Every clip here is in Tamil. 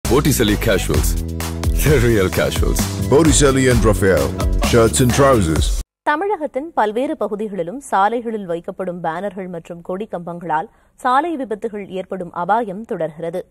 Botticelli Casuals. The real casuals. Botticelli and Raphael, shirts and trousers. தமிழகத்தின் பல்வேறு பகுதிகளிலும் சாலைகளில் வைக்கப்படும் பேனர்கள் மற்றும் கொடி கம்பங்களால் சாலை விபத்துகள் ஏற்படும் அபாயம் தொடர்கிறது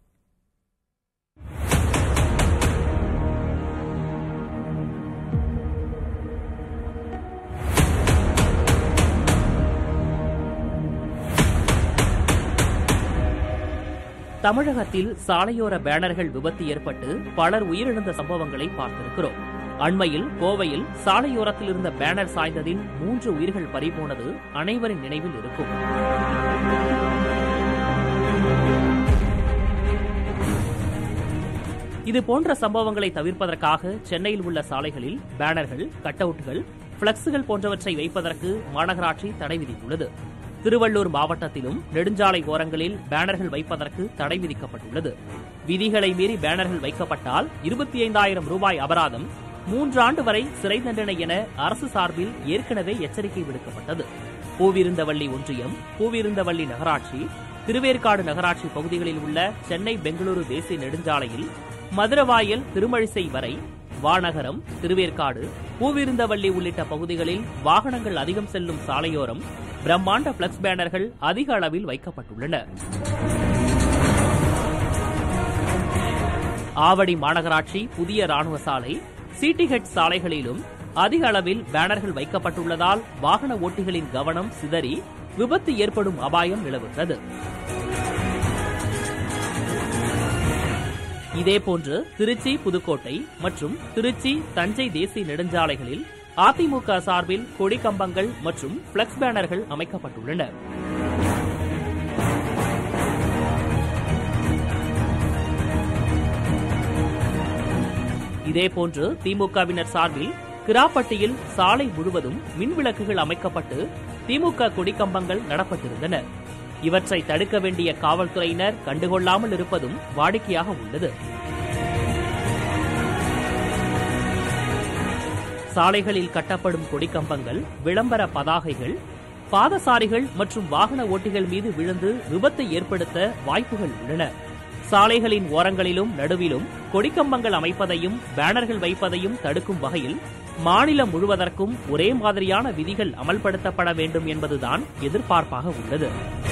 தமிழகத்தில் சாலையோர பேனர்கள் விபத்து ஏற்பட்டு பலர் உயிரிழந்த சம்பவங்களை பார்த்திருக்கிறோம் அண்மையில் கோவையில் சாலையோரத்தில் இருந்த பேனர் சாய்ந்ததில் மூன்று உயிர்கள் பறிபோனது அனைவரின் நினைவில் இருக்கும் இது போன்ற சம்பவங்களை தவிர்ப்பதற்காக சென்னையில் உள்ள சாலைகளில் பேனர்கள் கட் அவுட்டுகள் பிளக்ஸுகள் போன்றவற்றை வைப்பதற்கு மாநகராட்சி தடை விதித்துள்ளது திருவள்ளூர் மாவட்டத்திலும் நெடுஞ்சாலை ஓரங்களில் பேனர்கள் வைப்பதற்கு தடை விதிக்கப்பட்டுள்ளது விதிகளை மீறி பேனர்கள் வைக்கப்பட்டால் இருபத்தி ஐந்தாயிரம் ரூபாய் அபராதம் மூன்றாண்டு வரை சிறை தண்டனை என அரசு சார்பில் ஏற்கனவே எச்சரிக்கை விடுக்கப்பட்டது பூவிருந்தவள்ளி ஒன்றியம் பூவிருந்தவள்ளி நகராட்சி திருவேற்காடு நகராட்சி பகுதிகளில் உள்ள சென்னை பெங்களூரு தேசிய நெடுஞ்சாலையில் மதுரவாயல் திருமழிசை வரை வானகரம் திருவேற்காடு பூவிருந்தவள்ளி உள்ளிட்ட பகுதிகளில் வாகனங்கள் அதிகம் செல்லும் சாலையோரம் பிரம்மாண்ட பிளக்ஸ் பேனர்கள் அதிக அளவில் வைக்கப்பட்டுள்ளன ஆவடி மாநகராட்சி புதிய ராணுவ சாலை சிடிஹெச் சாலைகளிலும் அதிக அளவில் பேனர்கள் வைக்கப்பட்டுள்ளதால் வாகன ஓட்டிகளின் கவனம் சிதறி விபத்து ஏற்படும் அபாயம் நிலவுகிறது இதேபோன்று திருச்சி புதுக்கோட்டை மற்றும் திருச்சி தஞ்சை தேசிய நெடுஞ்சாலைகளில் அதிமுக சார்பில் கொடி கம்பங்கள் மற்றும் பிளக்ஸ் பேனர்கள் அமைக்கப்பட்டுள்ளன இதேபோன்று திமுகவினர் சார்பில் கிராப்பட்டியில் சாலை முழுவதும் மின் விளக்குகள் அமைக்கப்பட்டு திமுக கொடிக்கம்பங்கள் நடப்பட்டிருந்தன இவற்றை தடுக்க வேண்டிய காவல்துறையினர் கண்டுகொள்ளாமல் இருப்பதும் வாடிக்கையாக உள்ளது சாலைகளில் கட்டப்படும் கொடிக்கம்பங்கள் விளம்பர பதாகைகள் பாதசாரிகள் மற்றும் வாகன ஓட்டிகள் மீது விழுந்து விபத்தை ஏற்படுத்த வாய்ப்புகள் உள்ளன சாலைகளின் ஓரங்களிலும் நடுவிலும் கொடிக்கம்பங்கள் அமைப்பதையும் பேனர்கள் வைப்பதையும் தடுக்கும் வகையில் மாநிலம் முழுவதற்கும் ஒரே மாதிரியான விதிகள் அமல்படுத்தப்பட வேண்டும் என்பதுதான் எதிர்பார்ப்பாக உள்ளது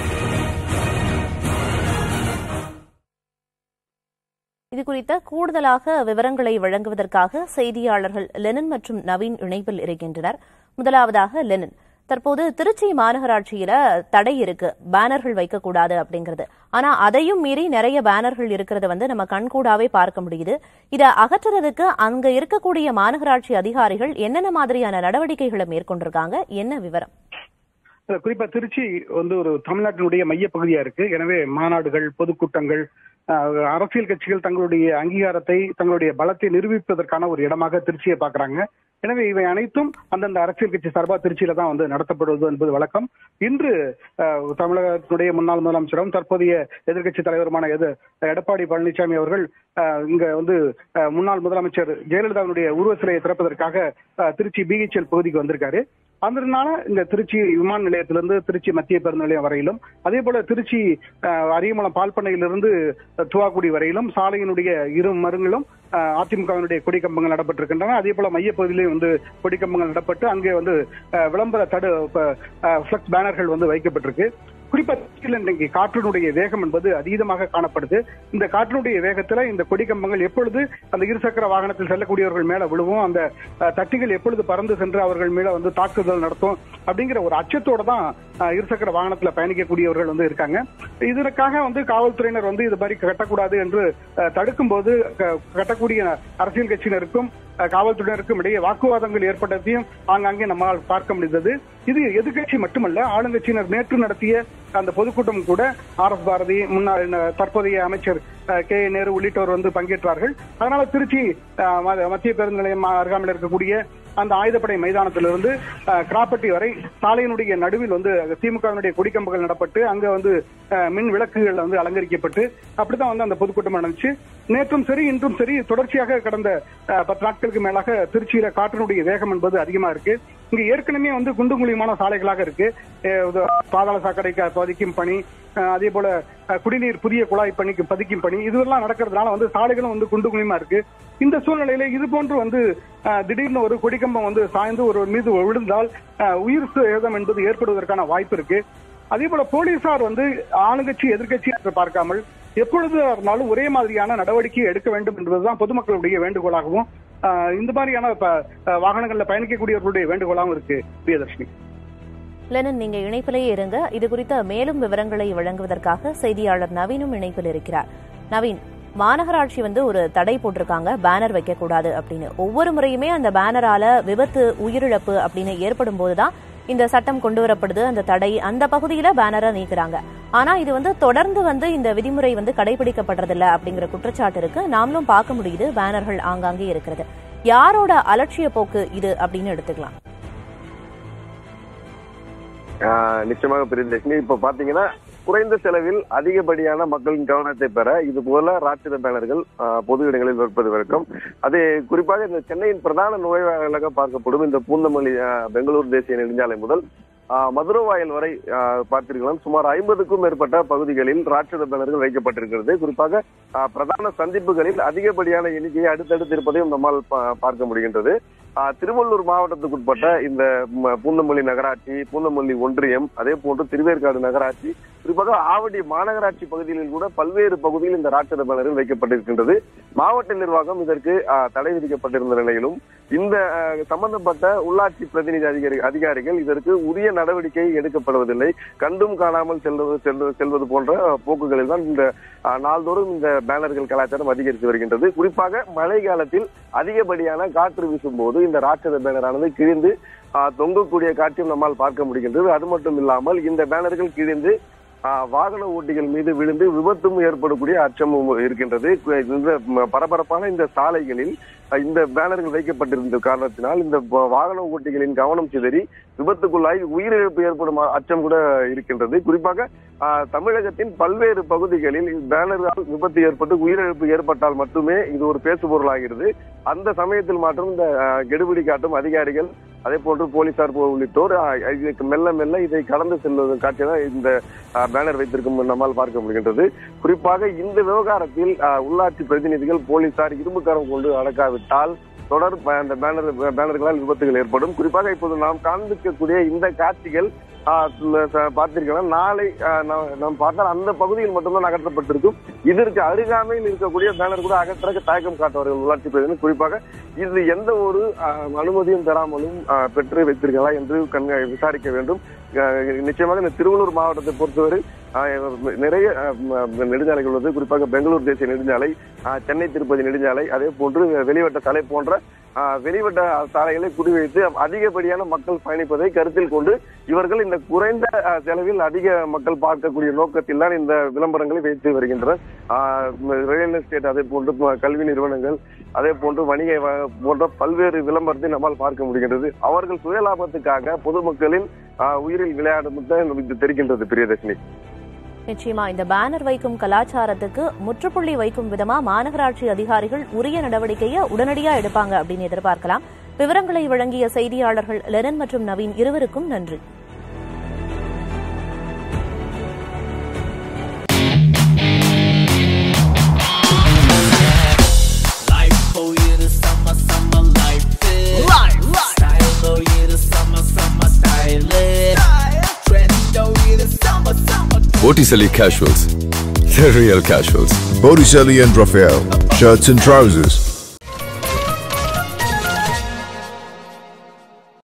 இது குறித்த கூடுதலாக விவரங்களை வழங்குவதற்காக செய்தியாளர்கள் லெனின் மற்றும் நவீன் இணைப்பில் இருக்கின்றனர் முதலாவதாக லெனின் தற்போது திருச்சி மாநகராட்சியில தடை இருக்கு பேனர்கள் வைக்கக்கூடாது அப்படிங்கிறது ஆனா அதையும் மீறி நிறைய பேனர்கள் இருக்கிறத வந்து நம்ம கண்கூடாவே பார்க்க முடியுது இதை அகற்றுறதுக்கு அங்க இருக்கக்கூடிய மாநகராட்சி அதிகாரிகள் என்னென்ன மாதிரியான நடவடிக்கைகளை மேற்கொண்டிருக்காங்க என்ன விவரம் குறிப்பா திருச்சி வந்து ஒரு தமிழ்நாட்டினுடைய மைய பகுதியா இருக்கு எனவே மாநாடுகள் பொதுக்கூட்டங்கள் அரசியல் கட்சிகள் தங்களுடைய அங்கீகாரத்தை தங்களுடைய பலத்தை நிரூபிப்பதற்கான ஒரு இடமாக திருச்சியை பாக்குறாங்க எனவே இவை அனைத்தும் அந்தந்த அரசியல் கட்சி சார்பா திருச்சியில தான் வந்து நடத்தப்படுவது என்பது வழக்கம் இன்று தமிழகத்தினுடைய முன்னாள் முதலமைச்சரும் தற்போதைய எதிர்கட்சி தலைவருமான எது எடப்பாடி பழனிசாமி அவர்கள் இங்க வந்து முன்னாள் முதலமைச்சர் ஜெயலலிதாவுடைய உருவ சிலையை திறப்பதற்காக திருச்சி பிஹெச்எல் பகுதிக்கு வந்திருக்காரு அதனால இந்த திருச்சி விமான நிலையத்திலிருந்து திருச்சி மத்திய பேருந்து நிலையம் வரையிலும் அதே போல திருச்சி அரியமலம் பால்பண்ணையிலிருந்து துவாக்குடி வரையிலும் சாலையினுடைய இரு மருங்களும் அதிமுகவினுடைய கொடிக்கம்பங்கள் நடப்பட்டிருக்கின்றன அதே போல மையப்பகுதியிலையும் வந்து கொடிக்கம்பங்கள் நடப்பட்டு அங்கே வந்து விளம்பர தடு பிளக்ஸ் பேனர்கள் வந்து வைக்கப்பட்டிருக்கு குறிப்பா இன்னைக்கு காற்றினுடைய வேகம் என்பது அதீதமாக காணப்படுது இந்த காற்றினுடைய வேகத்துல இந்த கொடிக்கம்பங்கள் எப்பொழுது அந்த இருசக்கர வாகனத்தில் செல்லக்கூடியவர்கள் மேல விழுவும் அந்த தட்டிகள் எப்பொழுது பறந்து சென்று அவர்கள் மேல வந்து தாக்குதல் நடத்தும் அப்படிங்கிற ஒரு அச்சத்தோட தான் இருசக்கர வாகனத்துல பயணிக்கக்கூடியவர்கள் வந்து இருக்காங்க இதற்காக வந்து காவல்துறையினர் வந்து இது மாதிரி கட்டக்கூடாது என்று தடுக்கும் போது கட்டக்கூடிய அரசியல் கட்சியினருக்கும் காவல்துறையினருக்கும் இடையே வாக்குவாதங்கள் ஏற்பட்டதையும் ஆங்காங்கே நம்மால் பார்க்க முடிந்தது இது எதிர்கட்சி மட்டுமல்ல ஆளுங்கட்சியினர் நேற்று நடத்திய அந்த பொதுக்கூட்டம் கூட ஆர் எஸ் பாரதி முன்னாள் தற்போதைய அமைச்சர் கே நேரு உள்ளிட்டோர் வந்து பங்கேற்றார்கள் அதனால திருச்சி மத்திய பேருந்து நிலையம் அருகாமையில் இருக்கக்கூடிய அந்த ஆயுதப்படை மைதானத்திலிருந்து கிராப்பட்டி வரை சாலையினுடைய நடுவில் வந்து திமுகவினுடைய கொடிக்கம்புகள் நடப்பட்டு அங்க வந்து மின் விளக்குகள் வந்து அலங்கரிக்கப்பட்டு அப்படித்தான் வந்து அந்த பொதுக்கூட்டம் நடந்துச்சு நேற்றும் சரி இன்றும் சரி தொடர்ச்சியாக கடந்த பத்து நாட்களுக்கு மேலாக திருச்சியில காற்றினுடைய வேகம் என்பது அதிகமா இருக்கு இங்க ஏற்கனவே வந்து குண்டு குழியுமான சாலைகளாக இருக்கு அஹ் இது பாதாள சாக்கடைக்கு பதிக்கும் பணி அஹ் அதே போல அஹ் குடிநீர் புதிய குழாய் பணிக்கு பதிக்கும் பணி இதுவெல்லாம் நடக்கிறதுனால வந்து சாலைகளும் வந்து குண்டு குழியுமா இருக்கு இந்த சூழ்நிலையில இது போன்று வந்து அஹ், திடீர்னு ஒரு கொடிக்கம்பம் வந்து சாய்ந்து ஒரு மீது விழுந்தால் அஹ், உயிர் சேதம் என்பது ஏற்படுவதற்கான வாய்ப்பு இருக்கு அதே போல போலீசார் வந்து ஆளுங்கட்சி எதிர்க்கட்சி என்று பார்க்காமல் எப்பொழுது இருந்தாலும் ஒரே மாதிரியான நடவடிக்கை எடுக்க வேண்டும் என்பதுதான் பொதுமக்களுடைய வேண்டுகோளாகவும் ஆஹ், இந்த மாதிரியான ப- ஆஹ், வாகனங்கள்ல பயணிக்கக்கூடியவர்களுடைய வேண்டுகோளாகவும் இருக்கு பிரியதர்ஷினி லெனன் நீங்க இணைப்பிலேயே இருங்க இது குறித்த மேலும் விவரங்களை வழங்குவதற்காக செய்தியாளர் நவீனும் இணைப்பில் இருக்கிறார் நவீன் மாநகராட்சி வந்து ஒரு தடை போட்டிருக்காங்க பேனர் வைக்கக்கூடாது அப்படின்னு ஒவ்வொரு முறையுமே அந்த பேனரால விபத்து உயிரிழப்பு அப்படின்னு ஏற்படும் போதுதான் இந்த சட்டம் கொண்டு வரப்படுது அந்த தடை அந்த பகுதியில பேனரை நீக்குறாங்க ஆனா இது வந்து தொடர்ந்து வந்து இந்த விதிமுறை வந்து கடைபிடிக்கப்படுறதில்ல அப்படிங்கிற குற்றச்சாட்டு இருக்கு நாமளும் பார்க்க முடியுது பேனர்கள் ஆங்காங்கே இருக்கிறது யாரோட அலட்சிய போக்கு இது அப்படின்னு எடுத்துக்கலாம் ஆஹ் நிச்சயமாக பிரியதர்ஷினி இப்ப பாத்தீங்கன்னா குறைந்த செலவில் அதிகப்படியான மக்களின் கவனத்தை பெற இது போல ராட்சத பேனர்கள் ஆஹ் பொது இடங்களில் வைப்பது வழக்கம் அது குறிப்பாக இந்த சென்னையின் பிரதான நுழைவாயிலாக பார்க்கப்படும் இந்த பூந்தமல்லி ஆஹ் பெங்களூர் தேசிய நெடுஞ்சாலை முதல் ஆஹ் மதுரவாயல் வரை ஆஹ் பார்த்திருக்கலாம் சுமார் ஐம்பதுக்கும் மேற்பட்ட பகுதிகளில் ராட்சத பேனர்கள் வைக்கப்பட்டிருக்கிறது குறிப்பாக ஆஹ் பிரதான சந்திப்புகளில் அதிகப்படியான எண்ணிக்கையை அடுத்தடுத்து இருப்பதையும் நம்மால் பா- பார்க்க முடிகின்றது ஆஹ் திருவள்ளூர் மாவட்டத்துக்குட்பட்ட இந்த ம- பூந்தமல்லி நகராட்சி பூந்தமல்லி ஒன்றியம் அதே போன்று திருவேற்காடு நகராட்சி குறிப்பாக ஆவடி மாநகராட்சி பகுதிகளில் கூட பல்வேறு பகுதியில் இந்த ராட்சத பேனர்கள் வைக்கப்பட்டிருக்கின்றது மாவட்ட நிர்வாகம் இதற்கு ஆஹ், தடை விதிக்கப்பட்டிருந்த நிலையிலும் இந்த ஆஹ், சம்பந்தப்பட்ட உள்ளாட்சி பிரதிநிதி அதிகாரி அதிகாரிகள் இதற்கு உரிய நடவடிக்கை எடுக்கப்படுவதில்லை கண்டும் காணாமல் செல்வது செல்வது செல்வது போன்ற போக்குகளில் தான் இந்த ஆஹ், நாள்தோறும் இந்த பேனர்கள் கலாச்சாரம் அதிகரித்து வருகின்றது குறிப்பாக மழை காலத்தில் அதிகப்படியான காற்று வீசும்போது இந்த ராட்சத பேனரானது கிழிந்து ஆஹ், தொங்கக்கூடிய காட்சியும் நம்மால் பார்க்க முடிகின்றது அது மட்டும் இல்லாமல் இந்த பேனர்கள் கிழிந்து ஆஹ், வாகன ஓட்டிகள் மீது விழுந்து விபத்தும் ஏற்படக்கூடிய அச்சமும் இருக்கின்றது இந்த ம- பரபரப்பான இந்த சாலைகளில் அஹ், இந்த பேனர்கள் வைக்கப்பட்டிருந்த காரணத்தினால் இந்த வ- வாகன ஓட்டிகளின் கவனம் சிதறி விபத்துக்குள்ளாய் உயிரிழப்பு ஏற்படும் அ- அச்சம் கூட இருக்கின்றது குறிப்பாக ஆஹ், தமிழகத்தின் பல்வேறு பகுதிகளில் பேனர்களால் விபத்து ஏற்பட்டு உயிரிழப்பு ஏற்பட்டால் மட்டுமே இது ஒரு பேசுபொருளாகிறது அந்த சமயத்தில் மாற்றம் இந்த ஆஹ், கெடுபிடி காட்டும் அதிகாரிகள் அதே போன்று போலீசார் போ- உள்ளிட்டோர் ஆஹ், இதுக்கு மெல்ல மெல்ல இதை கடந்து செல்வது காட்சி தான் இந்த ஆஹ், பேனர் வைத்திருக்கும் நம்மால் பார்க்க முடிகின்றது குறிப்பாக இந்த விவகாரத்தில் ஆஹ், உள்ளாட்சி பிரதிநிதிகள் போலீசார் இரும்புக்கரம் கொண்டு அடக்காவிட்டால் தொடர் ப- அந்த பேனர் பேனர்களால் விபத்துகள் ஏற்படும் குறிப்பாக இப்போது நாம் காண்பிக்கக்கூடிய இந்த காட்சிகள் ஆஹ், ச- ச- பார்த்திருக்கலாம் நாளை ஆஹ், நாம் நாம் பார்த்தால் அந்த பகுதியில் மட்டும்தான் அகற்றப்பட்டிருக்கும் இதற்கு அருகாமையில் இருக்கக்கூடிய பேனர் கூட அகற்ற தயக்கம் காட்டுவார்கள் உள்ளாட்சி பிரதிநிதி குறிப்பாக இது எந்த ஒரு ஆஹ், அனுமதியும் பெறாமலும் ஆஹ், பெற்று வைத்திருக்கலாம் என்று கண்க விசாரிக்க வேண்டும் ஆஹ், நிச்சயமாக இந்த திருவள்ளூர் மாவட்டத்தை பொறுத்தவரை ஆஹ், நிறைய ஆஹ், ம- நெடுஞ்சாலைகள் உள்ளது குறிப்பாக பெங்களூர் தேசிய நெடுஞ்சாலை ஆஹ், சென்னை திருப்பதி நெடுஞ்சாலை அதே போன்று வெளிவட்ட சாலை போன்ற ஆஹ், வெளிவட்ட சாலைகளை குறிவைத்து அதிகப்படியான மக்கள் பயணிப்பதை கருத்தில் கொண்டு இவர்கள் இந்த குறைந்த ஆஹ், செலவில் அதிக மக்கள் பார்க்கக்கூடிய நோக்கத்தில் தான் இந்த விளம்பரங்களை வைத்து வருகின்றனர் ஆஹ், ரியல் எஸ்டேட் அதே போன்று ம- கல்வி நிறுவனங்கள் அதே போன்று வணிக வ- போன்ற பல்வேறு விளம்பரத்தை நம்மால் பார்க்க முடிகின்றது அவர்கள் சுயலாபத்துக்காக பொதுமக்களின் ஆஹ், உயிரில் விளையாடும் தான் இது தெரிகின்றது பிரியதர்ஷினி நிச்சயமா இந்த பேனர் வைக்கும் கலாச்சாரத்துக்கு முற்றுப்புள்ளி வைக்கும் விதமா மாநகராட்சி அதிகாரிகள் உரிய நடவடிக்கையை உடனடியா எடுப்பாங்க அப்படின்னு எதிர்பார்க்கலாம் விவரங்களை வழங்கிய செய்தியாளர்கள் லெனன் மற்றும் நவீன் இருவருக்கும் நன்றி Life for you the summer, summer life is. Life, Style for you the summer, summer style is. Trend for you the summer, summer. Botticelli Casuals. The real casuals. Botticelli and Raphael, shirts and trousers.